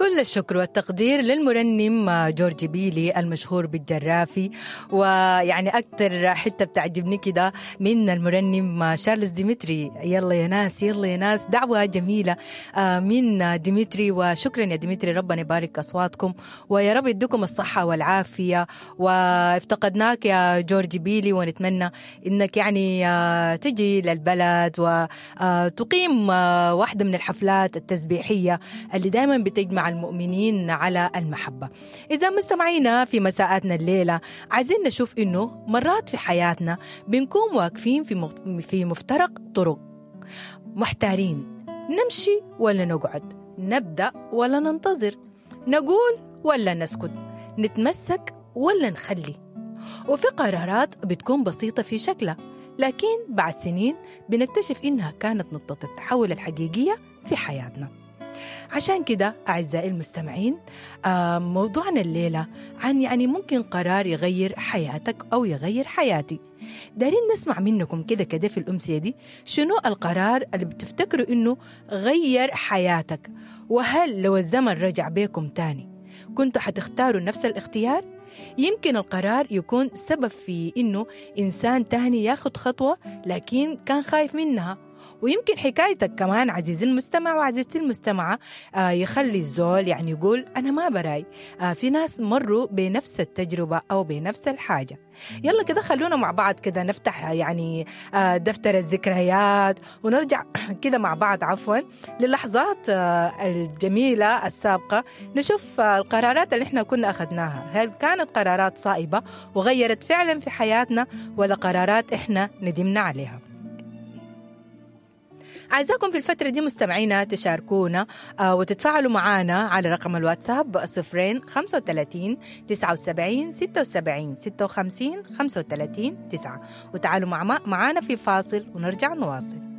كل الشكر والتقدير للمرنم جورج بيلي المشهور بالجرافي ويعني أكثر حتة بتعجبني كده من المرنم شارلز ديمتري يلا يا ناس يلا يا ناس دعوة جميلة من ديمتري وشكرا يا ديمتري ربنا يبارك أصواتكم ويا رب يديكم الصحة والعافية وافتقدناك يا جورج بيلي ونتمنى إنك يعني تجي للبلد وتقيم واحدة من الحفلات التسبيحية اللي دائما بتجمع المؤمنين على المحبة إذا مستمعينا في مساءاتنا الليلة عايزين نشوف إنه مرات في حياتنا بنكون واقفين في في مفترق طرق محتارين نمشي ولا نقعد نبدأ ولا ننتظر نقول ولا نسكت نتمسك ولا نخلي وفي قرارات بتكون بسيطة في شكلها لكن بعد سنين بنكتشف إنها كانت نقطة التحول الحقيقية في حياتنا عشان كده أعزائي المستمعين موضوعنا الليلة عن يعني ممكن قرار يغير حياتك أو يغير حياتي دارين نسمع منكم كده كده في الأمسية دي شنو القرار اللي بتفتكروا إنه غير حياتك وهل لو الزمن رجع بيكم تاني كنتوا حتختاروا نفس الاختيار؟ يمكن القرار يكون سبب في إنه إنسان تاني ياخد خطوة لكن كان خايف منها ويمكن حكايتك كمان عزيزي المستمع وعزيزتي المستمعة آه يخلي الزول يعني يقول أنا ما براي آه في ناس مروا بنفس التجربة أو بنفس الحاجة يلا كده خلونا مع بعض كده نفتح يعني آه دفتر الذكريات ونرجع كده مع بعض عفوا للحظات آه الجميلة السابقة نشوف آه القرارات اللي احنا كنا أخذناها هل كانت قرارات صائبة وغيرت فعلا في حياتنا ولا قرارات احنا ندمنا عليها عايزاكم في الفترة دي مستمعينا تشاركونا آه وتتفاعلوا معنا على رقم الواتساب صفرين خمسة وثلاثين تسعة وسبعين ستة وسبعين ستة وخمسين خمسة وثلاثين تسعة وتعالوا مع معانا في فاصل ونرجع نواصل